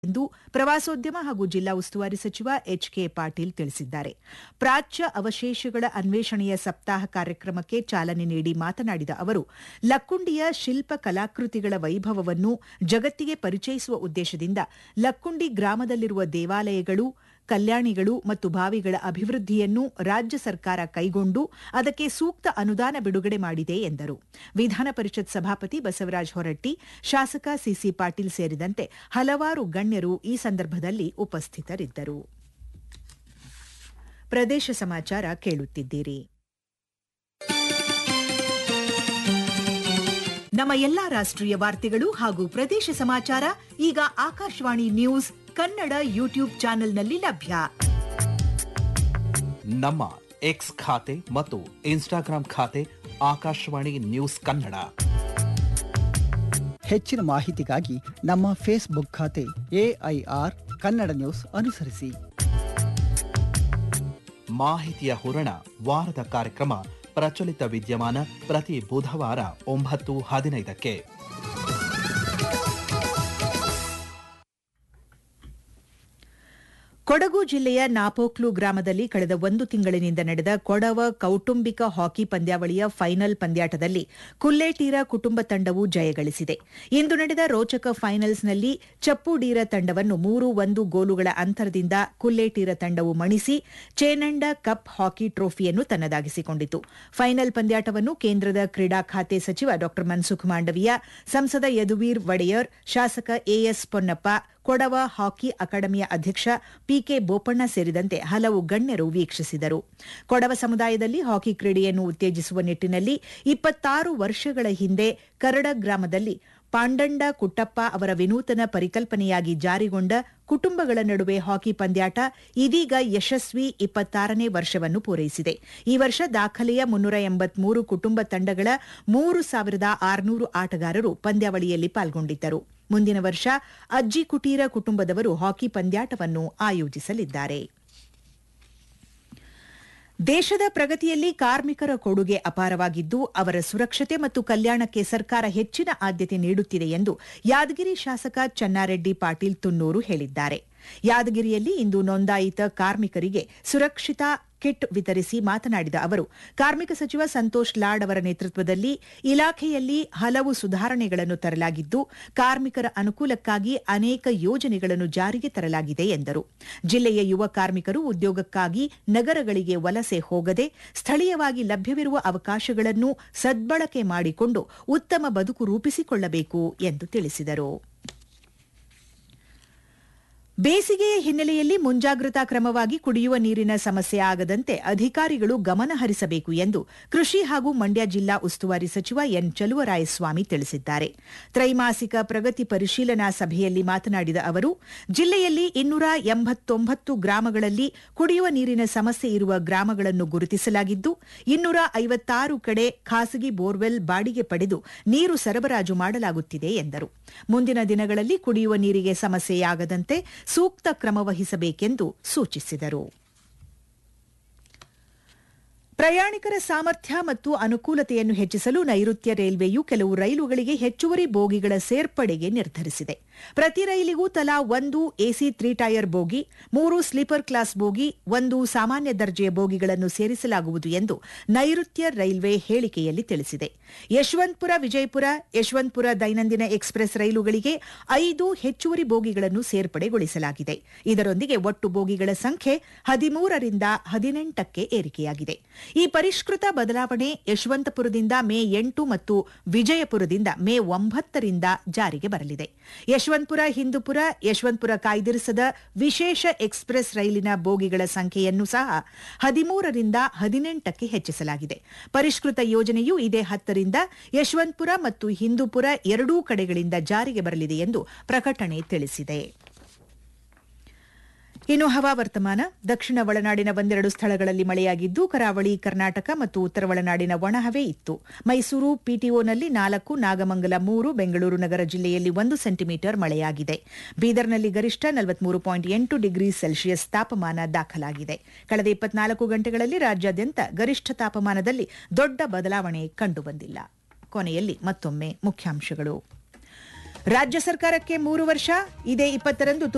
ಎಂದು ಪ್ರವಾಸೋದ್ಯಮ ಹಾಗೂ ಜಿಲ್ಲಾ ಉಸ್ತುವಾರಿ ಸಚಿವ ಎಚ್ ಕೆ ಪಾಟೀಲ್ ತಿಳಿಸಿದ್ದಾರೆ ಪ್ರಾಚ್ಯ ಅವಶೇಷಗಳ ಅನ್ವೇಷಣೆಯ ಸಪ್ತಾಹ ಕಾರ್ಯಕ್ರಮಕ್ಕೆ ಚಾಲನೆ ನೀಡಿ ಮಾತನಾಡಿದ ಅವರು ಲಕ್ಕುಂಡಿಯ ಶಿಲ್ಪ ಕಲಾಕೃತಿಗಳ ವೈಭವವನ್ನು ಜಗತ್ತಿಗೆ ಪರಿಚಯಿಸುವ ಉದ್ದೇಶದಿಂದ ಲಕ್ಕುಂಡಿ ಗ್ರಾಮದಲ್ಲಿರುವ ದೇವಾಲಯಗಳು ಕಲ್ಯಾಣಿಗಳು ಮತ್ತು ಬಾವಿಗಳ ಅಭಿವೃದ್ಧಿಯನ್ನು ರಾಜ್ಯ ಸರ್ಕಾರ ಕೈಗೊಂಡು ಅದಕ್ಕೆ ಸೂಕ್ತ ಅನುದಾನ ಬಿಡುಗಡೆ ಮಾಡಿದೆ ಎಂದರು ವಿಧಾನ ಪರಿಷತ್ ಸಭಾಪತಿ ಬಸವರಾಜ ಹೊರಟ್ಟಿ ಶಾಸಕ ಸಿಸಿ ಪಾಟೀಲ್ ಸೇರಿದಂತೆ ಹಲವಾರು ಗಣ್ಯರು ಈ ಸಂದರ್ಭದಲ್ಲಿ ಉಪಸ್ಥಿತರಿದ್ದರು ಪ್ರದೇಶ ಸಮಾಚಾರ ಕೇಳುತ್ತಿದ್ದೀರಿ ನಮ್ಮ ಎಲ್ಲಾ ರಾಷ್ಟ್ರೀಯ ವಾರ್ತೆಗಳು ಹಾಗೂ ಪ್ರದೇಶ ಸಮಾಚಾರ ಈಗ ಆಕಾಶವಾಣಿ ನ್ಯೂಸ್ ಕನ್ನಡ ಯೂಟ್ಯೂಬ್ ಚಾನೆಲ್ನಲ್ಲಿ ಲಭ್ಯ ನಮ್ಮ ಎಕ್ಸ್ ಖಾತೆ ಮತ್ತು ಇನ್ಸ್ಟಾಗ್ರಾಂ ಖಾತೆ ಆಕಾಶವಾಣಿ ನ್ಯೂಸ್ ಕನ್ನಡ ಹೆಚ್ಚಿನ ಮಾಹಿತಿಗಾಗಿ ನಮ್ಮ ಫೇಸ್ಬುಕ್ ಖಾತೆ ಎಐಆರ್ ಕನ್ನಡ ನ್ಯೂಸ್ ಅನುಸರಿಸಿ ಮಾಹಿತಿಯ ಹೂರಣ ವಾರದ ಕಾರ್ಯಕ್ರಮ ಪ್ರಚಲಿತ ವಿದ್ಯಮಾನ ಪ್ರತಿ ಬುಧವಾರ ಒಂಬತ್ತು ಹದಿನೈದಕ್ಕೆ ಕೊಡಗು ಜಿಲ್ಲೆಯ ನಾಪೋಕ್ಲು ಗ್ರಾಮದಲ್ಲಿ ಕಳೆದ ಒಂದು ತಿಂಗಳಿನಿಂದ ನಡೆದ ಕೊಡವ ಕೌಟುಂಬಿಕ ಹಾಕಿ ಪಂದ್ಯಾವಳಿಯ ಫೈನಲ್ ಪಂದ್ಯಾಟದಲ್ಲಿ ಕುಲ್ಲೇಟೀರ ಕುಟುಂಬ ತಂಡವು ಜಯಗಳಿಸಿದೆ ಇಂದು ನಡೆದ ರೋಚಕ ಫೈನಲ್ಸ್ನಲ್ಲಿ ಚಪ್ಪುಡೀರ ತಂಡವನ್ನು ಮೂರು ಒಂದು ಗೋಲುಗಳ ಅಂತರದಿಂದ ಕುಲ್ಲೇಟೀರ ತಂಡವು ಮಣಿಸಿ ಚೇನಂಡ ಕಪ್ ಹಾಕಿ ಟ್ರೋಫಿಯನ್ನು ತನ್ನದಾಗಿಸಿಕೊಂಡಿತು ಫೈನಲ್ ಪಂದ್ಯಾಟವನ್ನು ಕೇಂದ್ರದ ಕ್ರೀಡಾ ಖಾತೆ ಸಚಿವ ಡಾ ಮನ್ಸುಖ್ ಮಾಂಡವಿಯಾ ಸಂಸದ ಯದುವೀರ್ ಒಡೆಯರ್ ಶಾಸಕ ಎಎಸ್ ಪೊನ್ನಪ್ಪ ಕೊಡವ ಹಾಕಿ ಅಕಾಡೆಮಿಯ ಅಧ್ಯಕ್ಷ ಪಿಕೆ ಬೋಪಣ್ಣ ಸೇರಿದಂತೆ ಹಲವು ಗಣ್ಯರು ವೀಕ್ಷಿಸಿದರು ಕೊಡವ ಸಮುದಾಯದಲ್ಲಿ ಹಾಕಿ ಕ್ರೀಡೆಯನ್ನು ಉತ್ತೇಜಿಸುವ ನಿಟ್ಟಿನಲ್ಲಿ ಇಪ್ಪತ್ತಾರು ವರ್ಷಗಳ ಹಿಂದೆ ಕರಡ ಗ್ರಾಮದಲ್ಲಿ ಪಾಂಡಂಡ ಕುಟ್ಟಪ್ಪ ಅವರ ವಿನೂತನ ಪರಿಕಲ್ಪನೆಯಾಗಿ ಜಾರಿಗೊಂಡ ಕುಟುಂಬಗಳ ನಡುವೆ ಹಾಕಿ ಪಂದ್ಯಾಟ ಇದೀಗ ಯಶಸ್ವಿ ಇಪ್ಪತ್ತಾರನೇ ವರ್ಷವನ್ನು ಪೂರೈಸಿದೆ ಈ ವರ್ಷ ದಾಖಲೆಯ ಮುನ್ನೂರ ಎಂಬತ್ಮೂರು ಕುಟುಂಬ ತಂಡಗಳ ಮೂರು ಸಾವಿರದ ಆರುನೂರು ಆಟಗಾರರು ಪಂದ್ಯಾವಳಿಯಲ್ಲಿ ಪಾಲ್ಗೊಂಡಿದ್ದರು ಮುಂದಿನ ವರ್ಷ ಅಜ್ಜಿ ಕುಟೀರ ಕುಟುಂಬದವರು ಹಾಕಿ ಪಂದ್ಯಾಟವನ್ನು ಆಯೋಜಿಸಲಿದ್ದಾರೆ ದೇಶದ ಪ್ರಗತಿಯಲ್ಲಿ ಕಾರ್ಮಿಕರ ಕೊಡುಗೆ ಅಪಾರವಾಗಿದ್ದು ಅವರ ಸುರಕ್ಷತೆ ಮತ್ತು ಕಲ್ಯಾಣಕ್ಕೆ ಸರ್ಕಾರ ಹೆಚ್ಚಿನ ಆದ್ಯತೆ ನೀಡುತ್ತಿದೆ ಎಂದು ಯಾದಗಿರಿ ಶಾಸಕ ಚನ್ನಾರೆಡ್ಡಿ ಪಾಟೀಲ್ ತುನ್ನೂರು ಹೇಳಿದ್ದಾರೆ ಯಾದಗಿರಿಯಲ್ಲಿ ಇಂದು ನೋಂದಾಯಿತ ಕಾರ್ಮಿಕರಿಗೆ ಸುರಕ್ಷಿತಾ ಕಿಟ್ ವಿತರಿಸಿ ಮಾತನಾಡಿದ ಅವರು ಕಾರ್ಮಿಕ ಸಚಿವ ಸಂತೋಷ್ ಲಾಡ್ ಅವರ ನೇತೃತ್ವದಲ್ಲಿ ಇಲಾಖೆಯಲ್ಲಿ ಹಲವು ಸುಧಾರಣೆಗಳನ್ನು ತರಲಾಗಿದ್ದು ಕಾರ್ಮಿಕರ ಅನುಕೂಲಕ್ಕಾಗಿ ಅನೇಕ ಯೋಜನೆಗಳನ್ನು ಜಾರಿಗೆ ತರಲಾಗಿದೆ ಎಂದರು ಜಿಲ್ಲೆಯ ಯುವ ಕಾರ್ಮಿಕರು ಉದ್ಯೋಗಕ್ಕಾಗಿ ನಗರಗಳಿಗೆ ವಲಸೆ ಹೋಗದೆ ಸ್ಥಳೀಯವಾಗಿ ಲಭ್ಯವಿರುವ ಅವಕಾಶಗಳನ್ನು ಸದ್ಬಳಕೆ ಮಾಡಿಕೊಂಡು ಉತ್ತಮ ಬದುಕು ರೂಪಿಸಿಕೊಳ್ಳಬೇಕು ಎಂದು ತಿಳಿಸಿದರು ಬೇಸಿಗೆಯ ಹಿನ್ನೆಲೆಯಲ್ಲಿ ಮುಂಜಾಗ್ರತಾ ಕ್ರಮವಾಗಿ ಕುಡಿಯುವ ನೀರಿನ ಸಮಸ್ಯೆ ಆಗದಂತೆ ಅಧಿಕಾರಿಗಳು ಗಮನ ಹರಿಸಬೇಕು ಎಂದು ಕೃಷಿ ಹಾಗೂ ಮಂಡ್ಯ ಜಿಲ್ಲಾ ಉಸ್ತುವಾರಿ ಸಚಿವ ಎನ್ ಚಲುವರಾಯಸ್ವಾಮಿ ತಿಳಿಸಿದ್ದಾರೆ ತ್ರೈಮಾಸಿಕ ಪ್ರಗತಿ ಪರಿಶೀಲನಾ ಸಭೆಯಲ್ಲಿ ಮಾತನಾಡಿದ ಅವರು ಜಿಲ್ಲೆಯಲ್ಲಿ ಇನ್ನೂರ ಎಂಬತ್ತೊಂಬತ್ತು ಗ್ರಾಮಗಳಲ್ಲಿ ಕುಡಿಯುವ ನೀರಿನ ಸಮಸ್ಯೆ ಇರುವ ಗ್ರಾಮಗಳನ್ನು ಗುರುತಿಸಲಾಗಿದ್ದು ಇನ್ನೂರ ಐವತ್ತಾರು ಕಡೆ ಖಾಸಗಿ ಬೋರ್ವೆಲ್ ಬಾಡಿಗೆ ಪಡೆದು ನೀರು ಸರಬರಾಜು ಮಾಡಲಾಗುತ್ತಿದೆ ಎಂದರು ಮುಂದಿನ ದಿನಗಳಲ್ಲಿ ಕುಡಿಯುವ ನೀರಿಗೆ ಸಮಸ್ಯೆಯಾಗದಂತೆ ಸೂಕ್ತ ಕ್ರಮ ವಹಿಸಬೇಕೆಂದು ಸೂಚಿಸಿದರು ಪ್ರಯಾಣಿಕರ ಸಾಮರ್ಥ್ಯ ಮತ್ತು ಅನುಕೂಲತೆಯನ್ನು ಹೆಚ್ಚಿಸಲು ನೈಋತ್ಯ ರೈಲ್ವೆಯು ಕೆಲವು ರೈಲುಗಳಿಗೆ ಹೆಚ್ಚುವರಿ ಬೋಗಿಗಳ ಸೇರ್ಪಡೆಗೆ ನಿರ್ಧರಿಸಿದೆ ಪ್ರತಿ ರೈಲಿಗೂ ತಲಾ ಒಂದು ಎಸಿ ತ್ರೀ ಟೈರ್ ಬೋಗಿ ಮೂರು ಸ್ಲೀಪರ್ ಕ್ಲಾಸ್ ಬೋಗಿ ಒಂದು ಸಾಮಾನ್ಯ ದರ್ಜೆಯ ಬೋಗಿಗಳನ್ನು ಸೇರಿಸಲಾಗುವುದು ಎಂದು ನೈಋತ್ಯ ರೈಲ್ವೆ ಹೇಳಿಕೆಯಲ್ಲಿ ತಿಳಿಸಿದೆ ಯಶವಂತಪುರ ವಿಜಯಪುರ ಯಶವಂತಪುರ ದೈನಂದಿನ ಎಕ್ಸ್ಪ್ರೆಸ್ ರೈಲುಗಳಿಗೆ ಐದು ಹೆಚ್ಚುವರಿ ಬೋಗಿಗಳನ್ನು ಸೇರ್ಪಡೆಗೊಳಿಸಲಾಗಿದೆ ಇದರೊಂದಿಗೆ ಒಟ್ಟು ಬೋಗಿಗಳ ಸಂಖ್ಯೆ ಹದಿಮೂರರಿಂದ ಹದಿನೆಂಟಕ್ಕೆ ಏರಿಕೆಯಾಗಿದೆ ಈ ಪರಿಷ್ಕೃತ ಬದಲಾವಣೆ ಯಶವಂತಪುರದಿಂದ ಮೇ ಎಂಟು ಮತ್ತು ವಿಜಯಪುರದಿಂದ ಮೇ ಒಂಬತ್ತರಿಂದ ಜಾರಿಗೆ ಬರಲಿದೆ ಯಶವಂತಪುರ ಹಿಂದೂಪುರ ಯಶವಂತಪುರ ಕಾಯ್ದಿರಿಸದ ವಿಶೇಷ ಎಕ್ಸ್ಪ್ರೆಸ್ ರೈಲಿನ ಬೋಗಿಗಳ ಸಂಖ್ಯೆಯನ್ನು ಸಹ ಹದಿಮೂರರಿಂದ ಹದಿನೆಂಟಕ್ಕೆ ಹೆಚ್ಚಿಸಲಾಗಿದೆ ಪರಿಷ್ಕೃತ ಯೋಜನೆಯು ಇದೇ ಹತ್ತರಿಂದ ಯಶವಂತಪುರ ಮತ್ತು ಹಿಂದೂಪುರ ಎರಡೂ ಕಡೆಗಳಿಂದ ಜಾರಿಗೆ ಬರಲಿದೆ ಎಂದು ಪ್ರಕಟಣೆ ತಿಳಿಸಿದೆ ಇನ್ನು ಹವಾವರ್ತಮಾನ ದಕ್ಷಿಣ ಒಳನಾಡಿನ ಒಂದೆರಡು ಸ್ಥಳಗಳಲ್ಲಿ ಮಳೆಯಾಗಿದ್ದು ಕರಾವಳಿ ಕರ್ನಾಟಕ ಮತ್ತು ಉತ್ತರ ಒಳನಾಡಿನ ಒಣಹವೆ ಇತ್ತು ಮೈಸೂರು ಪಿಟಿಒನಲ್ಲಿ ನಾಲ್ಕು ನಾಗಮಂಗಲ ಮೂರು ಬೆಂಗಳೂರು ನಗರ ಜಿಲ್ಲೆಯಲ್ಲಿ ಒಂದು ಸೆಂಟಿಮೀಟರ್ ಮಳೆಯಾಗಿದೆ ಬೀದರ್ನಲ್ಲಿ ಗರಿಷ್ಠ ನಲವತ್ಮೂರು ಪಾಯಿಂಟ್ ಎಂಟು ಡಿಗ್ರಿ ಸೆಲ್ಸಿಯಸ್ ತಾಪಮಾನ ದಾಖಲಾಗಿದೆ ಕಳೆದ ಇಪ್ಪತ್ನಾಲ್ಕು ಗಂಟೆಗಳಲ್ಲಿ ರಾಜ್ಯಾದ್ಯಂತ ಗರಿಷ್ಠ ತಾಪಮಾನದಲ್ಲಿ ದೊಡ್ಡ ಬದಲಾವಣೆ ಕಂಡುಬಂದಿಲ್ಲ ಕೊನೆಯಲ್ಲಿ ಮತ್ತೊಮ್ಮೆ ಮುಖ್ಯಾಂಶಗಳು ರಾಜ್ಯ ಸರ್ಕಾರಕ್ಕೆ ಮೂರು ವರ್ಷ ಇದೇ ಇಪ್ಪತ್ತರಂದು